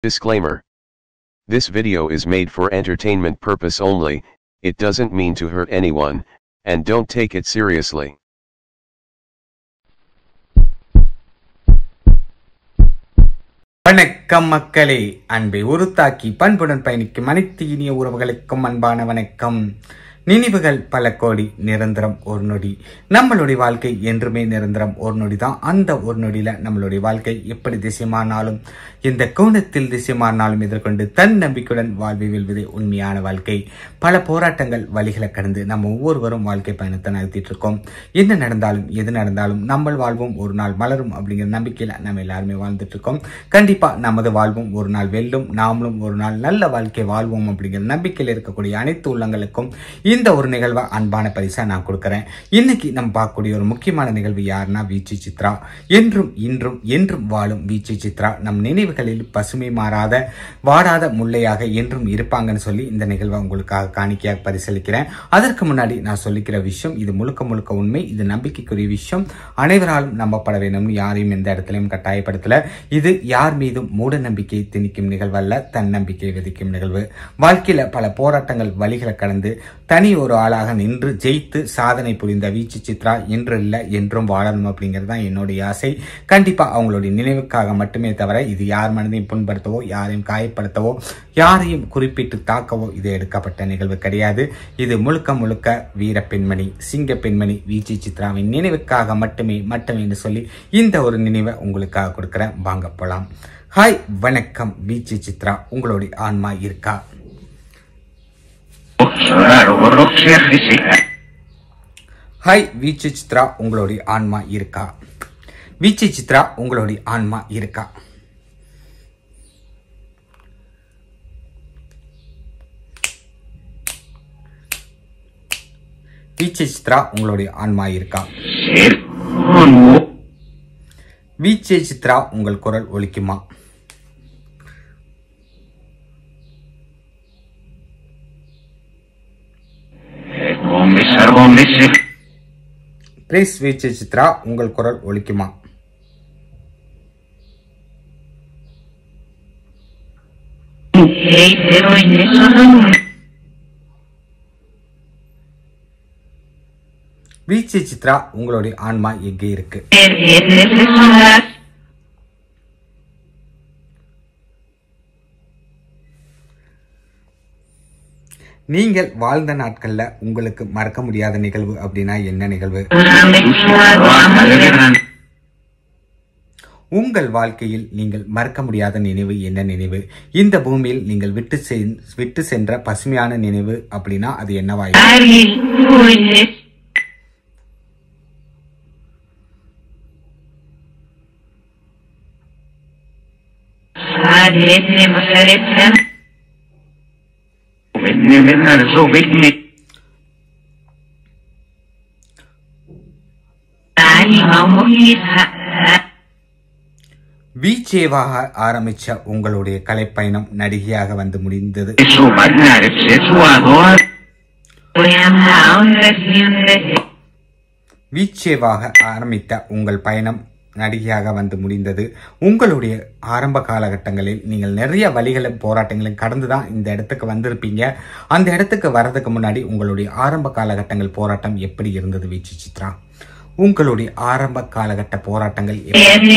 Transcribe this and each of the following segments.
Disclaimer. This video is made for entertainment purpose only, it doesn't mean to hurt anyone, and don't take it seriously. வணக்கம் மக்களே அன்பை உருத்தாக்கி பண்புடன் பயணிக்கும் அனைத்து இனிய உறவுகளுக்கும் அன்பான வணக்கம் நினைவுகள் பல கோடி நிரந்தரம் ஒரு நொடி நம்மளுடைய வாழ்க்கை என்றுமே நிரந்தரம் ஒரு நொடி தான் அந்த ஒரு நொடியில நம்மளுடைய வாழ்க்கை எப்படி திசைமானாலும் இந்த கோணத்தில் திசைமானாலும் எதிர்கொண்டு தன் நம்பிக்கையுடன் வாழ்வை வெல்வதே உண்மையான வாழ்க்கை பல போராட்டங்கள் வழிகளை கடந்து நம்ம ஒவ்வொருவரும் வாழ்க்கை பயணத்தை நடத்திட்டு இருக்கோம் என்ன நடந்தாலும் எது நடந்தாலும் நம்ம வாழ்வும் ஒரு நாள் மலரும் அப்படிங்கிற நம்பிக்கையில நம்ம எல்லாருமே வாழ்ந்துட்டு இருக்கோம் கண்டிப்பா நமது வாழ்வும் ஒரு நாள் வெல்லும் நாமளும் ஒரு நாள் நல்ல வாழ்க்கை வாழ்வோம் அப்படிங்கிற நம்பிக்கையில் இருக்கக்கூடிய அனைத்து உள்ளங்களுக்கும் இந்த ஒரு நிகழ்வை அன்பான பரிசா நான் கொடுக்கறேன் இன்னைக்கு நம்ம பார்க்கக்கூடிய ஒரு முக்கியமான நிகழ்வு யாருன்னா வீச்சு சித்ரா என்றும் இன்றும் என்றும் வாழும் வீச்சு சித்ரா நம் நினைவுகளில் பசுமை மாறாத வாடாத முல்லையாக என்றும் இருப்பாங்கன்னு சொல்லி இந்த நிகழ்வை உங்களுக்காக காணிக்கையாக பரிசீலிக்கிறேன் அதற்கு முன்னாடி நான் சொல்லிக்கிற விஷயம் இது முழுக்க முழுக்க உண்மை இது நம்பிக்கைக்குரிய விஷயம் அனைவராலும் நம்பப்பட வேணும்னு யாரையும் எந்த இடத்துலையும் கட்டாயப்படுத்தல இது யார் மீதும் மூட நம்பிக்கையை திணிக்கும் நிகழ்வல்ல தன்னம்பிக்கையை விதிக்கும் நிகழ்வு வாழ்க்கையில பல போராட்டங்கள் வழிகளை கடந்து தனி ஒரு ஆளாக நின்று ஜெயித்து சாதனை புரிந்த வீச்சு சித்ரா இன்று இல்லை என்றும் வாழணும் அப்படிங்கிறது தான் என்னுடைய ஆசை கண்டிப்பா அவங்களுடைய நினைவுக்காக மட்டுமே தவிர இது யார் மனதையும் புண்படுத்தவோ யாரையும் காயப்படுத்தவோ யாரையும் குறிப்பிட்டு தாக்கவோ இது எடுக்கப்பட்ட நிகழ்வு கிடையாது இது முழுக்க முழுக்க வீர பெண்மணி சிங்க பெண்மணி வீச்சு சித்ராவின் நினைவுக்காக மட்டுமே மட்டுமே என்று சொல்லி இந்த ஒரு நினைவை உங்களுக்காக கொடுக்குறேன் வாங்க போலாம் ஹாய் வணக்கம் வீச்சு சித்ரா உங்களுடைய ஆன்மா இருக்கா Claro, gordo, sea física. Hi வீச்சு சித்ரா உங்களுடைய ஆன்மா இருக்கா வீச்சு சித்ரா உங்களுடைய ஆன்மா இருக்கா வீச்சு சித்ரா உங்களுடைய ஆன்மா இருக்கா Ser como வீச்சு சித்ரா உங்கள் குரல் ஒலிக்குமா comenzar donde se ப்ளீஸ் வீச்சு சித்ரா உங்கள் குரல் ஒலிக்குமா Hey, pero en eso no வீச்சு சித்ரா உங்களுடைய ஆன்மா எங்கே இருக்கு es necesario. நீங்கள் வாழ்ந்த நாட்கள்ல உங்களுக்கு மறக்க முடியாத நிகழ்வு அப்படின்னா என்ன நிகழ்வு உங்கள் வாழ்க்கையில் நீங்கள் மறக்க முடியாத நினைவு என்ன நினைவு இந்த பூமியில் நீங்கள் விட்டு சென்- விட்டு சென்ற பசுமையான நினைவு அப்படின்னா அது என்னவாய் வீச்சேவாக ஆரம்பிச்ச உங்களுடைய கலைப்பயணம் நடிகையாக வந்து முடிந்தது Eso va a dar sexuador. வீச்சேவாக ஆரம்பித்த உங்கள் பயணம் நடிகையாக வந்து முடிந்தது உங்களுடைய ஆரம்ப காலகட்டங்களில் நீங்கள் நிறைய வழிகளும் போராட்டங்களும் கடந்து தான் இந்த இடத்துக்கு வந்திருப்பீங்க அந்த இடத்துக்கு வர்றதுக்கு முன்னாடி உங்களுடைய ஆரம்ப காலகட்டங்கள் போராட்டம் எப்படி இருந்தது வீச்சு சித்ரா உங்களுடைய ஆரம்ப காலகட்ட போராட்டங்கள் எப்படி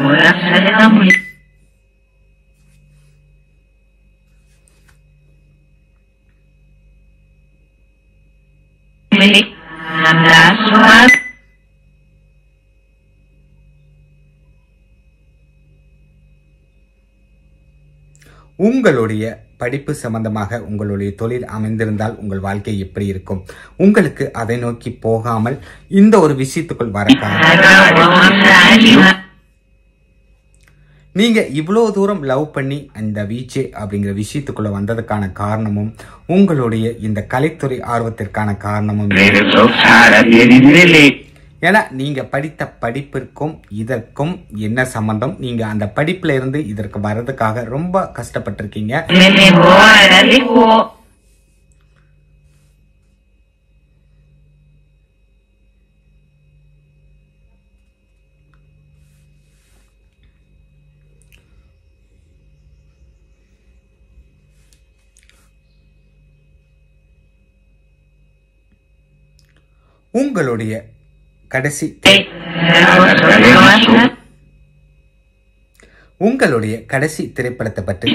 உங்களுடைய படிப்பு சம்பந்தமாக உங்களுடைய தொழில் அமைந்திருந்தால் உங்கள் வாழ்க்கை எப்படி இருக்கும் உங்களுக்கு அதை நோக்கி போகாமல் இந்த ஒரு விஷயத்துக்குள் வர காரணம் நீங்க இவ்வளவு தூரம் லவ் பண்ணி அந்த வீச்சு அப்படிங்கிற விஷயத்துக்குள்ள வந்ததுக்கான காரணமும் உங்களுடைய இந்த கலைத்துறை ஆர்வத்திற்கான காரணமும் Pero Sara tiene ஏன்னா நீங்க படித்த படிப்பிற்கும் இதற்கும் என்ன சம்பந்தம் நீங்க அந்த படிப்புல இருந்து இதற்கு வர்றதுக்காக ரொம்ப கஷ்டப்பட்டிருக்கீங்க உங்களுடைய கடைசி உங்களுடைய கடைசி திரைப்படத்தை பற்றி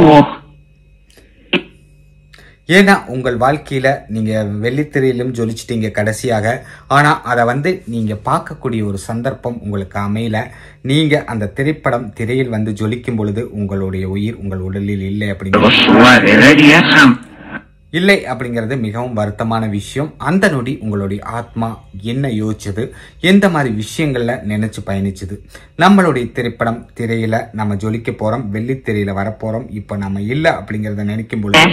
ஏன்னா உங்கள் வாழ்க்கையில நீங்க வெள்ளித்திரையிலும் ஜொலிச்சிட்டீங்க கடைசியாக ஆனா அதை வந்து நீங்க பார்க்கக்கூடிய ஒரு சந்தர்ப்பம் உங்களுக்கு அமையல நீங்க அந்த திரைப்படம் திரையில் வந்து ஜொலிக்கும் பொழுது உங்களுடைய உயிர் உங்கள் உடலில் இல்லை அப்படிங்கிற இல்லை அப்படிங்கிறது மிகவும் வருத்தமான விஷயம் அந்த நொடி உங்களுடைய ஆத்மா என்ன யோசிச்சது எந்த மாதிரி விஷயங்கள்ல நினைச்சு பயணிச்சது நம்மளுடைய திரைப்படம் திரையில நம்ம ஜொலிக்க போறோம் வெள்ளி திரையில வரப்போறோம் இப்போ நம்ம இல்லை அப்படிங்கறத நினைக்கும் பொழுது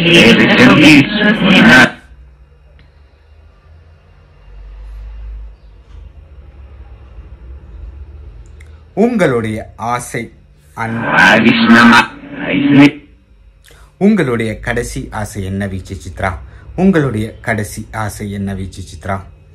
உங்களுடைய ஆசை அன்பு உங்களுடைய கடைசி ஆசை என்ன வீச்சு சித்ரா உங்களுடைய கடைசி ஆசை என்ன வீச்சு சித்ரா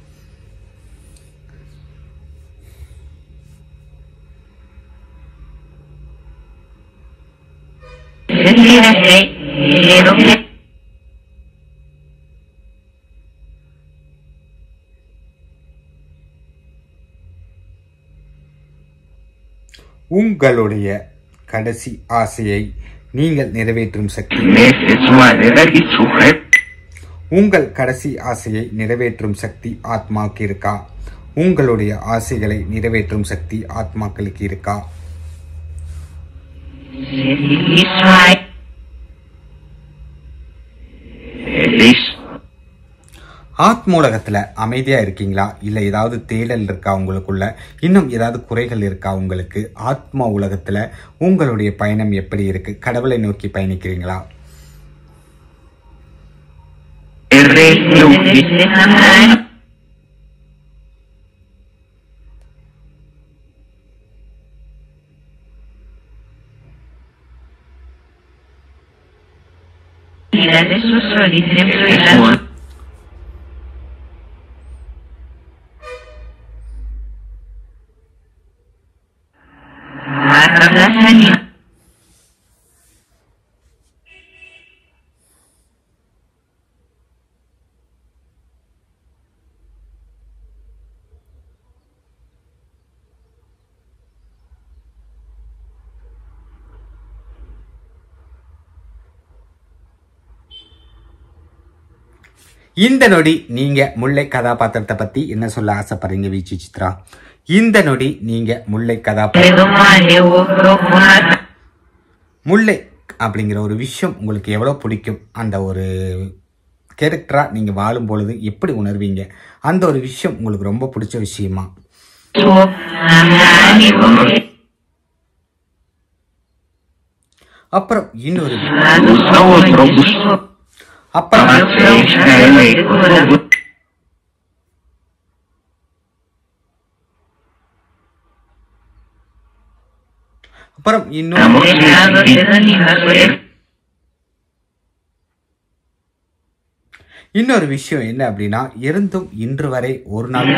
உங்களுடைய கடைசி ஆசையை நீங்கள் நிறைவேற்றும் சக்தி உங்கள் கடைசி ஆசையை நிறைவேற்றும் சக்தி ஆத்மாவுக்கு இருக்கா உங்களுடைய ஆசைகளை நிறைவேற்றும் சக்தி ஆத்மாக்களுக்கு இருக்கா ஆத்மூலகத்துல அமைதியா இருக்கீங்களா இல்ல ஏதாவது தேடல் இருக்கா உங்களுக்குள்ள இன்னும் ஏதாவது குறைகள் இருக்கா உங்களுக்கு ஆத்மா உலகத்துல உங்களுடைய பயணம் எப்படி இருக்கு கடவுளை நோக்கி பயணிக்கிறீங்களா Adesso sono di sempre la salita. இந்த நொடி நீங்க முல்லை கதாபாத்திரத்தை பத்தி என்ன சொல்ல ஆசைப்படுறீங்க வீச்சு சித்ரா இந்த நொடி நீங்க முல்லை கதாபாத்திரம் Domani avrò una முல்லை அப்படிங்கிற ஒரு விஷயம் உங்களுக்கு எவ்வளோ பிடிக்கும் அந்த ஒரு கேரக்டராக நீங்கள் வாழும் பொழுது எப்படி உணர்வீங்க அந்த ஒரு விஷயம் உங்களுக்கு ரொம்ப பிடிச்ச விஷயமா tuo animo அப்புறம் இன்னொரு stavo troppo அப்புறம் அப்புறம் இன்னொரு இன்னொரு விஷயம் என்ன அப்படின்னா இருந்தும் இன்று வரை ஒரு நாள்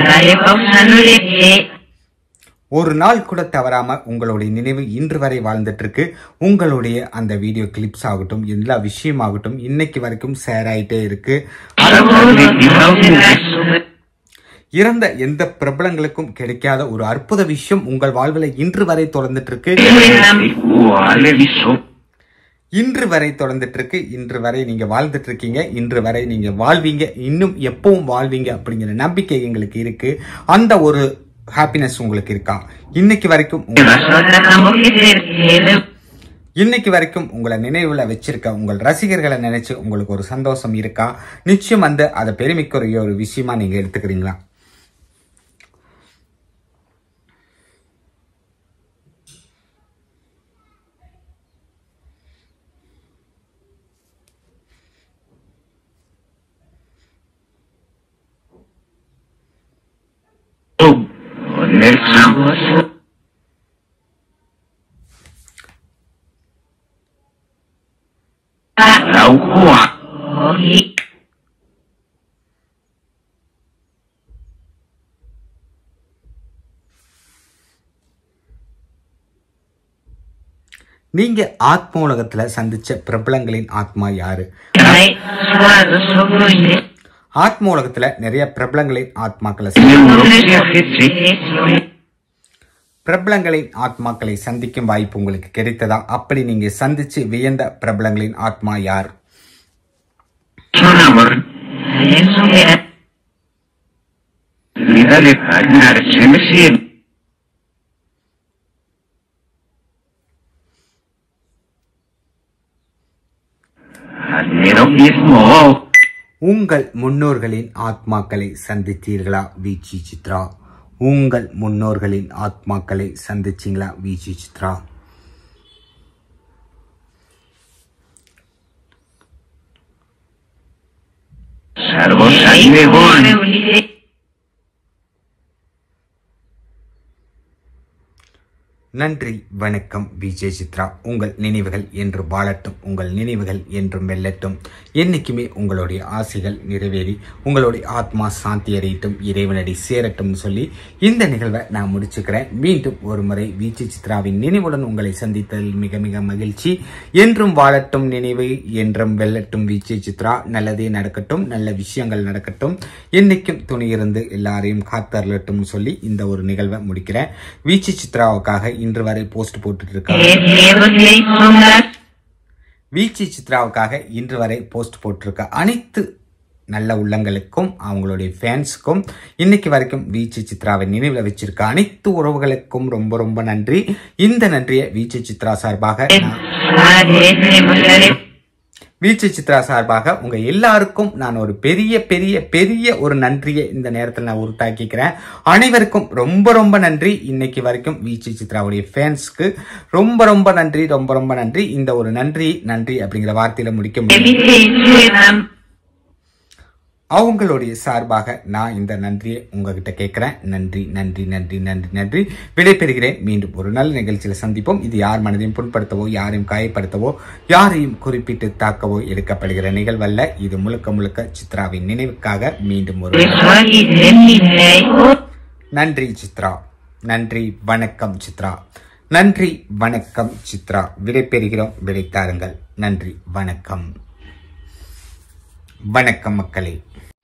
ஒரு நாள் கூட தவறாம உங்களுடைய நினைவு இன்று வரை வாழ்ந்துட்டு இருக்கு உங்களுடைய அந்த வீடியோ கிளிப்ஸ் ஆகட்டும் எல்லா விஷயமாகட்டும் இன்னைக்கு வரைக்கும் ஷேர் ஆயிட்டே இருக்கு இறந்த எந்த பிரபலங்களுக்கும் கிடைக்காத ஒரு அற்புத விஷயம் உங்கள் வாழ்வில் இன்று வரை தொடர்ந்துட்டு இருக்கு uguale di sopra இன்று வரை தொடர்ந்துட்டு இருக்கு இன்று வரை நீங்க வாழ்ந்துட்டு இருக்கீங்க இன்று வரை நீங்க வாழ்வீங்க இன்னும் எப்பவும் வாழ்வீங்க அப்படிங்கிற நம்பிக்கை எங்களுக்கு இருக்கு அந்த ஒரு ஹாப்பினஸ் உங்களுக்கு இருக்கா இன்னைக்கு வரைக்கும் உங்க- la soltanto che perché இன்னைக்கு வரைக்கும் உங்களை நினைவுல வச்சிருக்க உங்கள் ரசிகர்களை நினைச்சு உங்களுக்கு ஒரு சந்தோஷம் இருக்கா நிச்சயம் வந்து அதை பெருமைக்குரிய ஒரு விஷயமா நீங்க எடுத்துக்கிறீங்களா tu nel campo la uguale நீங்க ஆத்ம உலகத்துல சந்திச்ச பிரபலங்களின் ஆத்மா யாரு hai suonato sopra in ஆத்ம உலகத்துல நிறைய பிரபலங்களின் ஆத்மாக்களை பிரபலங்களின் ஆத்மாக்களை சந்திக்கும் வாய்ப்பு உங்களுக்கு கிடைத்ததா அப்படி நீங்க சந்திச்சு வியந்த பிரபலங்களின் ஆத்மா யார் لذلك أجنى الشمسين النيرو اسمه உங்கள் முன்னோர்களின் ஆத்மாக்களை சந்தித்தீர்களா வீச்சி சித்ரா உங்கள் முன்னோர்களின் ஆத்மாக்களை சந்திச்சீங்களா வீச்சி சித்ரா Salvo Saibegón. நன்றி வணக்கம் விஜய் சித்ரா உங்கள் நினைவுகள் என்று வாழட்டும் உங்கள் நினைவுகள் என்றும் வெல்லட்டும் என்னைக்குமே உங்களுடைய ஆசைகள் நிறைவேறி உங்களுடைய ஆத்மா சாந்தி அடையட்டும் இறைவனடி சேரட்டும் சொல்லி இந்த நிகழ்வை நான் முடிச்சுக்கிறேன் மீண்டும் ஒரு முறை விஜய் சித்ராவின் நினைவுடன் உங்களை சந்தித்ததில் மிக மிக மகிழ்ச்சி என்றும் வாழட்டும் நினைவு என்றும் வெல்லட்டும் விஜய் சித்ரா நல்லதே நடக்கட்டும் நல்ல விஷயங்கள் நடக்கட்டும் என்னைக்கும் துணியிருந்து எல்லாரையும் காத்தரலட்டும் சொல்லி இந்த ஒரு நிகழ்வை முடிக்கிறேன் வீச்சு சித்ராவுக்காக இன்று வரை போஸ்ட் போட்டுட்டு இருக்காங்க வீச்சு சித்ராவுக்காக இன்று வரை போஸ்ட் போட்டிருக்க அனைத்து நல்ல உள்ளங்களுக்கும் அவங்களுடைய ஃபேன்ஸுக்கும் இன்னைக்கு வரைக்கும் வீச்சு சித்ராவை நினைவில் வச்சிருக்க அனைத்து உறவுகளுக்கும் ரொம்ப ரொம்ப நன்றி இந்த நன்றியை வீச்சு சித்ரா சார்பாக நான் வீச்சு சித்ரா சார்பாக உங்க எல்லாருக்கும் நான் ஒரு பெரிய பெரிய பெரிய ஒரு நன்றியை இந்த நேரத்தில் நான் உருட்டாக்கிக்கிறேன் அனைவருக்கும் ரொம்ப ரொம்ப நன்றி இன்னைக்கு வரைக்கும் வீச்சு சித்ராவுடைய ஃபேன்ஸ்க்கு ரொம்ப ரொம்ப நன்றி ரொம்ப ரொம்ப நன்றி இந்த ஒரு நன்றி நன்றி அப்படிங்கிற வார்த்தையில முடிக்க முடியும் அவங்களுடைய சார்பாக நான் இந்த நன்றியை உங்ககிட்ட கேட்கிறேன் நன்றி நன்றி நன்றி நன்றி நன்றி விடைபெறுகிறேன் மீண்டும் ஒரு நல்ல நிகழ்ச்சியில் சந்திப்போம் இது யார் மனதையும் புண்படுத்தவோ யாரையும் காயப்படுத்தவோ யாரையும் குறிப்பிட்டு தாக்கவோ எடுக்கப்படுகிற நிகழ்வல்ல இது முழுக்க முழுக்க சித்ராவின் நினைவுக்காக மீண்டும் ஒரு நன்றி சித்ரா நன்றி வணக்கம் சித்ரா நன்றி வணக்கம் சித்ரா விடைபெறுகிறோம் விடைத்தாருங்கள் நன்றி வணக்கம் வணக்கம் மக்களே